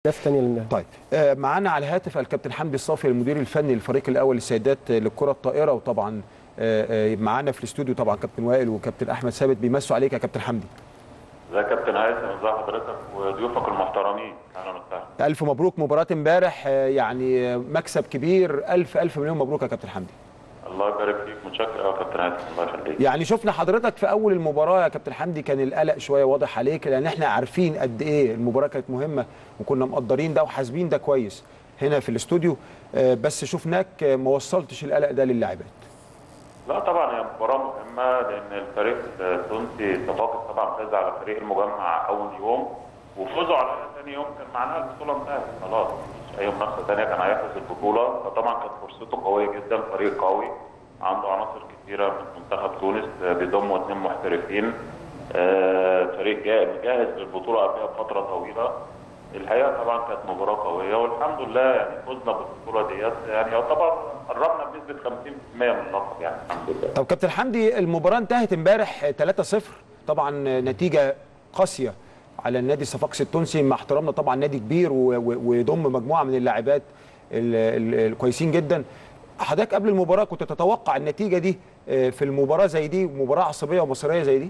اهداف ثانيه للنادي طيب آه، معانا على الهاتف الكابتن حمدي الصافي المدير الفني للفريق الاول للسيدات للكره الطائره وطبعا آه، آه، معانا في الاستوديو طبعا كابتن وائل وكابتن احمد ثابت بيمسوا عليك يا كابتن حمدي ازيك يا كابتن هيثم ازي حضرتك وضيوفك المحترمين اهلا وسهلا الف مبروك مباراه امبارح آه، يعني آه، مكسب كبير الف الف مليون مبروك يا كابتن حمدي الله يبارك فيك متشكر قوي يا كابتن هيثم الله يخليك يعني شفنا حضرتك في اول المباراه يا كابتن حمدي كان القلق شويه واضح عليك لان احنا عارفين قد ايه المباراه كانت مهمه وكنا مقدرين ده وحاسبين ده كويس هنا في الاستوديو آه، بس شفناك آه، ما وصلتش القلق ده للاعبات لا طبعا هي مباراه مهمه لان الفريق التونسي صفاقس طبعا فاز على فريق المجمع اول يوم وفوزوا على ثاني يوم كان معناها البطوله انتهت خلاص مفيش اي منافسه ثانيه كان هيحرز البطوله فطبعا كانت فرصته قويه جدا فريق قوي عنده عناصر كثيره من منتخب تونس آه، بيضموا اثنين محترفين آه، فريق جا- جاهز للبطوله قبلها بفتره طويله الحقيقه طبعا كانت مباراه قويه والحمد لله يعني فزنا بالبطوله ديت يعني يعتبر قربنا بنسبه 50% من اللقب يعني الحمد لله طب كابتن حمدي المباراه انتهت امبارح 3-0 طبعا نتيجه قاسيه على النادي الصفاقسي التونسي مع احترامنا طبعا نادي كبير و- و- ويضم مجموعه من اللاعبات ال- ال- الكويسين جدا حضرتك قبل المباراه كنت تتوقع النتيجه دي آه، في المباراه زي دي مباراه عصبيه ومصريه زي دي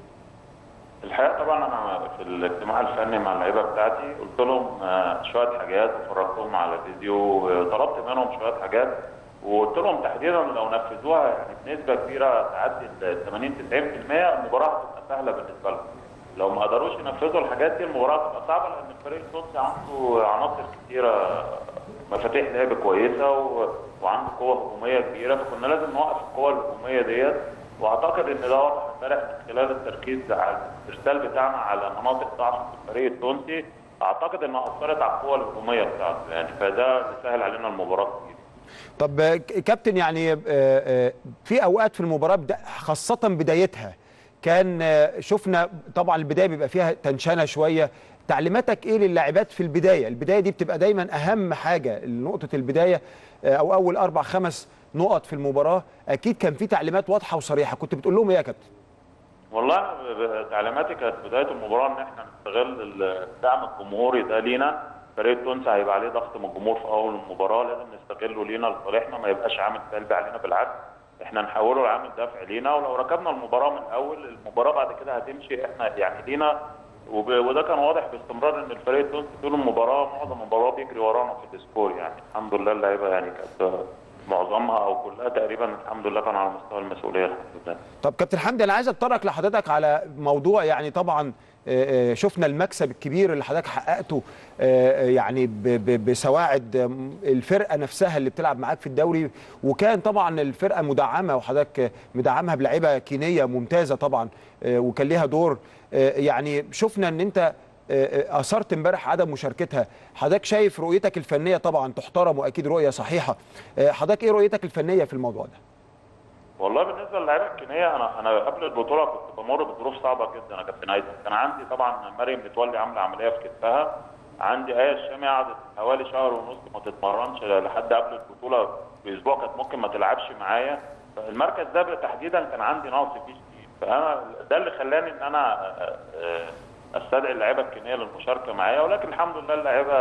الحقيقه طبعا انا في الاجتماع الفني مع اللعيبه بتاعتي قلت لهم آه، شويه حاجات وفرجتهم على فيديو وطلبت منهم شويه حاجات وقلت لهم تحديدا لو نفذوها يعني بنسبه كبيره تعدي ال 80 90% المباراه هتبقى سهله بالنسبه لهم. لو ما قدروش ينفذوا الحاجات دي المباراه هتبقى صعبه لان الفريق التونسي عنده عناصر كتيره مفاتيح لعب كويسه و... وعنده قوه هجوميه كبيره فكنا لازم نوقف القوه الهجوميه ديت واعتقد ان ده واضح امبارح من خلال التركيز على الارسال بتاعنا على مناطق ضعف في الفريق التونسي اعتقد انها اثرت على القوه الهجوميه بتاعته يعني فده اللي سهل علينا المباراه كتير طب آه، ك- كابتن يعني آه، آه، في اوقات في المباراه بدا- خاصه بدايتها كان آه، شفنا طبعا البدايه بيبقى فيها تنشنه شويه تعليماتك ايه للاعبات في البدايه البدايه دي بتبقى دايما اهم حاجه نقطه البدايه آه، او اول اربع خمس نقط في المباراه اكيد كان في تعليمات واضحه وصريحه كنت بتقول لهم ايه يا كابتن والله أنا ب- ب- تعليماتي كانت بدايه المباراه ان احنا نستغل الدعم الجمهوري ده لينا فريق تونس هيبقى عليه ضغط من الجمهور في اول المباراه لازم نستغله لينا لصالحنا ما يبقاش عامل سلبي علينا بالعكس احنا نحوله لعامل دافع لينا ولو ركبنا المباراه من اول المباراه بعد كده هتمشي احنا يعني لينا وب- وده كان واضح باستمرار ان الفريق التونسي طول المباراه معظم المباراه بيجري ورانا في السكور يعني الحمد لله اللعيبه يعني كانت معظمها او كلها تقريبا الحمد لله كان على مستوى المسؤوليه الحمد لله طب كابتن حمدي انا عايز اتطرق لحضرتك على موضوع يعني طبعا آه، آه، شفنا المكسب الكبير اللي حضرتك حققته آه، آه، يعني ب- ب- بسواعد آم، الفرقه نفسها اللي بتلعب معاك في الدوري وكان طبعا الفرقه مدعمه وحضرتك آه، مدعمها بلعيبه كينيه ممتازه طبعا آه، وكان ليها دور آه، يعني شفنا ان انت آه، آه، اثرت امبارح عدم مشاركتها حضرتك شايف رؤيتك الفنيه طبعا تحترم واكيد رؤيه صحيحه آه، حضرتك ايه رؤيتك الفنيه في الموضوع ده والله بالنسبه للعيبه الكينيه انا انا قبل البطوله كنت بمر بظروف صعبه جدا يا كابتن هيثم كان عندي طبعا مريم متولي عامله عمليه في كتفها عندي ايه الشامي قعدت حوالي شهر ونص ما تتمرنش لحد قبل البطوله باسبوع كانت ممكن ما تلعبش معايا فالمركز ده تحديدا كان عندي نقص فيه شديد فانا ده اللي خلاني ان انا آه، آه، استدعي اللعيبه الكينيه للمشاركه معايا ولكن الحمد لله اللعيبه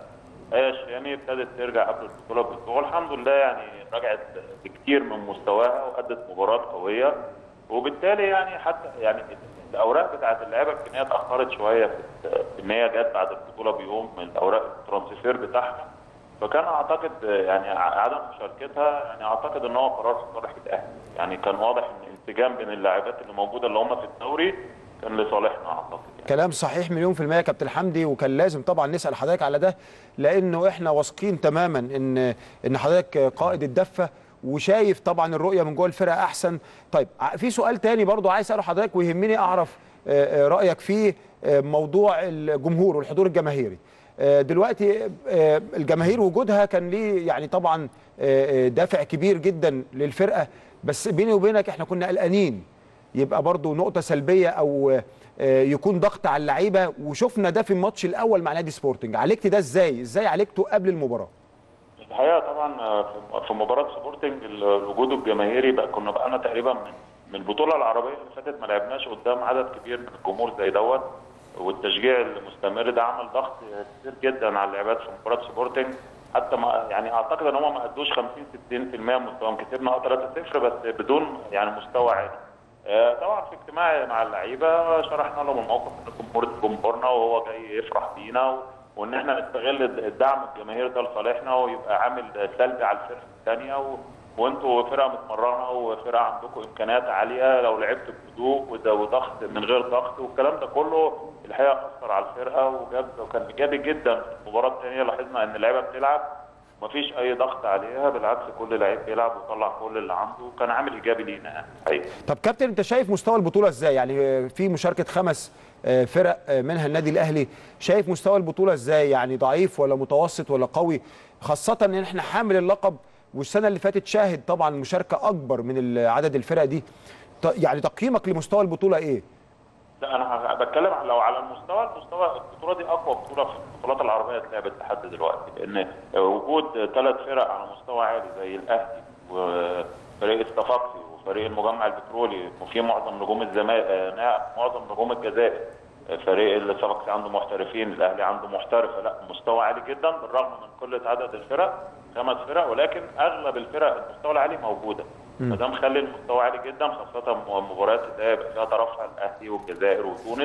ايه الشامي ابتدت ترجع قبل البطوله باسبوع والحمد لله يعني رجعت بكتير من مستواها وادت مباراه قويه وبالتالي يعني حتى يعني الاوراق بتاعت اللعيبه الكينيه اتاخرت شويه في في ان هي جت بعد البطوله بيوم من الاوراق الترانسفير بتاعها فكان اعتقد يعني عدم مشاركتها يعني اعتقد ان هو قرار في صالح الاهلي يعني كان واضح ان الانسجام بين اللاعبات اللي موجوده اللي هم في الدوري كان لصالحنا اعتقد يعني. كلام صحيح مليون في المية يا كابتن حمدي وكان لازم طبعا نسأل حضرتك على ده لأنه احنا واثقين تماما إن إن حضرتك قائد الدفة وشايف طبعا الرؤية من جوه الفرقة أحسن طيب ع- في سؤال تاني برضو عايز أسأله حضرتك ويهمني أعرف آه، آه، رأيك فيه آه، موضوع الجمهور والحضور الجماهيري آه، دلوقتي آه، الجماهير وجودها كان ليه يعني طبعا آه، آه، دافع كبير جدا للفرقة بس بيني وبينك احنا كنا قلقانين يبقى برضو نقطة سلبية أو آه، يكون ضغط على اللعيبة وشفنا ده في الماتش الأول مع نادي سبورتنج عالجت ده إزاي؟ إزاي عالجته قبل المباراة؟ الحقيقه طبعا آه، في- في مباراه سبورتنج ال- الوجود الجماهيري بقى كنا بقالنا تقريبا من من البطوله العربيه اللي فاتت ما لعبناش قدام عدد كبير من الجمهور زي دوت والتشجيع المستمر ده عمل ضغط كتير جدا على اللاعبات في مباراه سبورتنج حتى ما يعني اعتقد ان هم ما ادوش 50 60% من مستواهم كسبنا اه 3-0 بس بدون يعني مستوى عالي. آه، طبعا في اجتماع مع اللعيبه شرحنا لهم الموقف ان الجمهور جمهورنا وهو جاي يفرح بينا و... وان احنا نستغل الدعم الجماهير ده لصالحنا ويبقى عامل سلبي على الفرقه الثانيه و... وانتوا فرقه متمرنه وفرقه عندكم امكانيات عاليه لو لعبت بهدوء وده- وضغط من غير ضغط والكلام ده كله الحقيقه اثر على الفرقه وجاب وكان ايجابي جدا في المباراه الثانيه لاحظنا ان اللعيبه بتلعب مفيش اي ضغط عليها بالعكس كل لعيب بيلعب وطلع كل اللي عنده وكان عامل ايجابي لينا يعني حقيقي. طب كابتن انت شايف مستوى البطوله ازاي يعني في مشاركه خمس آه، فرق آه، منها النادي الاهلي شايف مستوى البطوله ازاي يعني ضعيف ولا متوسط ولا قوي خاصه ان احنا حامل اللقب والسنه اللي فاتت شاهد طبعا مشاركه اكبر من ال- عدد الفرق دي ط- يعني تقييمك لمستوى البطوله ايه لا انا بتكلم عن- لو على المستوى المستوى البطوله دي اقوى بطوله في البطولات العربيه اتلعبت لحد دلوقتي لان وجود ثلاث فرق على مستوى عالي زي الاهلي وفريق الصفاقسي وفريق المجمع البترولي وفي معظم نجوم الزمالك معظم نجوم الجزائر فريق الصفاقسي عنده محترفين الاهلي عنده محترفه لا مستوى عالي جدا بالرغم من قله عدد الفرق خمس فرق ولكن اغلب الفرق المستوى العالي موجوده فده مخلي المستوى عالي جدا خاصه مباريات اللي هي يبقى فيها ترفع الاهلي والجزائر وتونس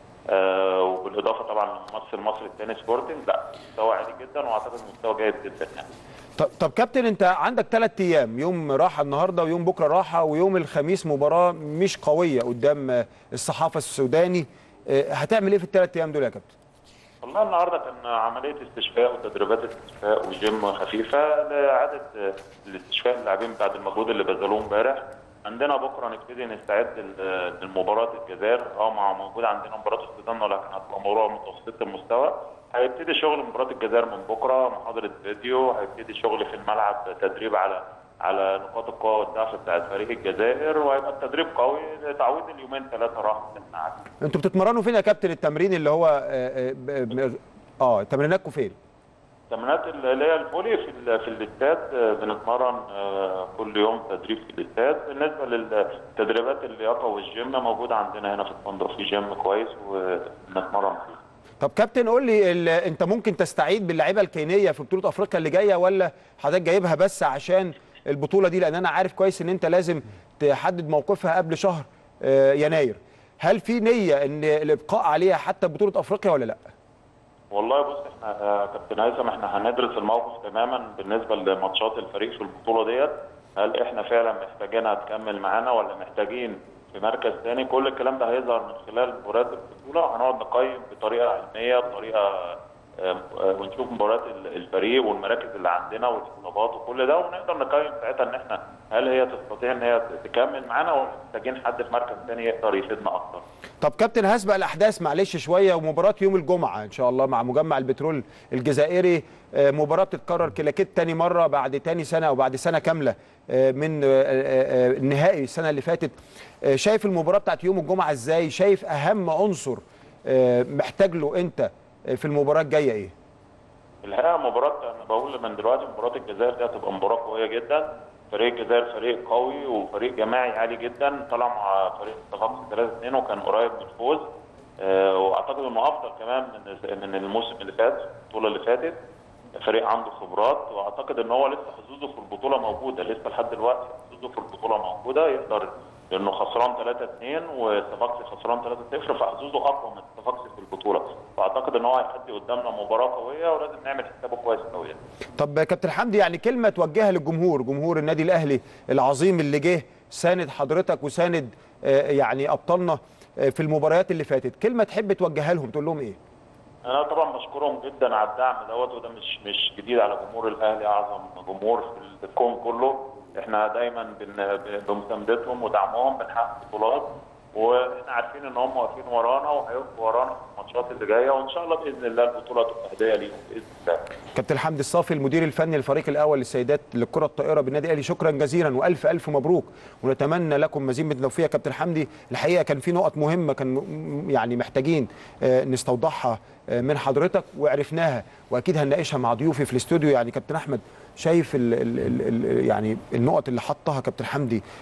آه وبالاضافه طبعا للممثل المصري الثاني سبورتنج لا مستوى عالي جدا واعتقد مستوى جيد جدا يعني طب, طب كابتن انت عندك ثلاث ايام يوم راحه النهارده ويوم بكره راحه ويوم الخميس مباراه مش قويه قدام آه، الصحافه السوداني آه، هتعمل ايه في الثلاث ايام دول يا كابتن والله النهارده كان عمليه استشفاء وتدريبات استشفاء وجيم خفيفه لاعاده الاستشفاء اللاعبين بعد المجهود اللي بذلوه امبارح عندنا بكره نبتدي نستعد لل- للمباراه الجزائر اه مع موجود عندنا مباراه السودان ولكن هتبقى مباراه متوسطه المستوى هيبتدي شغل مباراه الجزائر من بكره محاضره فيديو هيبتدي شغل في الملعب تدريب على على نقاط القوه والضعف بتاعت فريق الجزائر وهيبقى التدريب قوي لتعويض اليومين ثلاثه راحه اللي احنا عارفين انتوا بتتمرنوا فين يا كابتن التمرين اللي هو اه, آه, ب- آه تمريناتكم فين التمرينات اللي هي الفولي في ال- في الاستاد آه، بنتمرن آه، كل يوم تدريب في الاستاد بالنسبه للتدريبات اللياقه والجيم موجوده عندنا هنا في الفندق في جيم كويس وبنتمرن فيه طب كابتن قول لي ال- انت ممكن تستعيد باللعيبه الكينيه في بطوله افريقيا اللي جايه ولا حضرتك جايبها بس عشان البطوله دي لان انا عارف كويس ان انت لازم تحدد موقفها قبل شهر آه، يناير هل في نيه ان الابقاء عليها حتى بطوله افريقيا ولا لا والله بص احنا آه، كابتن هيثم احنا هندرس الموقف تماما بالنسبه لماتشات الفريق في البطوله ديت هل احنا فعلا محتاجينها تكمل معانا ولا محتاجين في مركز ثاني كل الكلام ده هيظهر من خلال مباريات البطوله وهنقعد نقيم بطريقه علميه بطريقه آه، آه، ونشوف مباريات ال- الفريق والمراكز اللي عندنا والاصابات وكل ده ونقدر نقيم ساعتها ان احنا هل هي تستطيع ان هي تكمل معانا ولا محتاجين حد في مركز ثاني يقدر يفيدنا اكتر طب كابتن هسبق الاحداث معلش شويه ومباراه يوم الجمعه ان شاء الله مع مجمع البترول الجزائري آه، مباراه بتتكرر كلاكيت تاني مره بعد تاني سنه او بعد سنه كامله آه، من آه، آه، آه، النهائي السنه اللي فاتت آه، شايف المباراه بتاعت يوم الجمعه ازاي شايف اهم عنصر آه، محتاج له انت آه، في المباراه الجايه ايه الحقيقه مباراه انا بقول من دلوقتي مباراه الجزائر دي هتبقى مباراه قويه جدا فريق الجزائر فريق قوي وفريق جماعي عالي جدا طلع مع فريق الصفاقسي 3 2 وكان قريب من الفوز آه، واعتقد انه افضل كمان من من الموسم اللي فات البطوله اللي فاتت فريق عنده خبرات واعتقد ان هو لسه حظوظه في البطوله موجوده لسه لحد دلوقتي حظوظه في البطوله موجوده يقدر لانه خسران 3 2 والصفاقسي خسران 3 0 فحظوظه اقوى من الصفاقسي في البطوله فاعتقد ان هو هيأدي قدامنا مباراه قويه ولازم نعمل حسابه كويس قوي يعني. طب يا كابتن حمدي يعني كلمه توجهها للجمهور جمهور النادي الاهلي العظيم اللي جه ساند حضرتك وساند آه، يعني ابطالنا آه، في المباريات اللي فاتت كلمه تحب توجهها لهم تقول لهم ايه انا طبعا بشكرهم جدا على الدعم دوت وده مش مش جديد على جمهور الاهلي اعظم جمهور في الكون كله احنا دايما بن- بمساندتهم ودعمهم بنحقق بطولات واحنا عارفين ان هم واقفين ورانا وهيقفوا ورانا في الماتشات اللي جايه وان شاء الله باذن الله البطوله تبقى هديه ليهم باذن الله كابتن حمدي الصافي المدير الفني للفريق الاول للسيدات للكره الطائره بالنادي الاهلي شكرا جزيلا والف الف مبروك ونتمنى لكم مزيد من التوفيق يا كابتن حمدي الحقيقه كان في نقط مهمه كان م- يعني محتاجين آه، نستوضحها آه، من حضرتك وعرفناها واكيد هنناقشها مع ضيوفي في الاستوديو يعني كابتن احمد شايف ال ال ال ال يعني النقط اللي حطها كابتن حمدي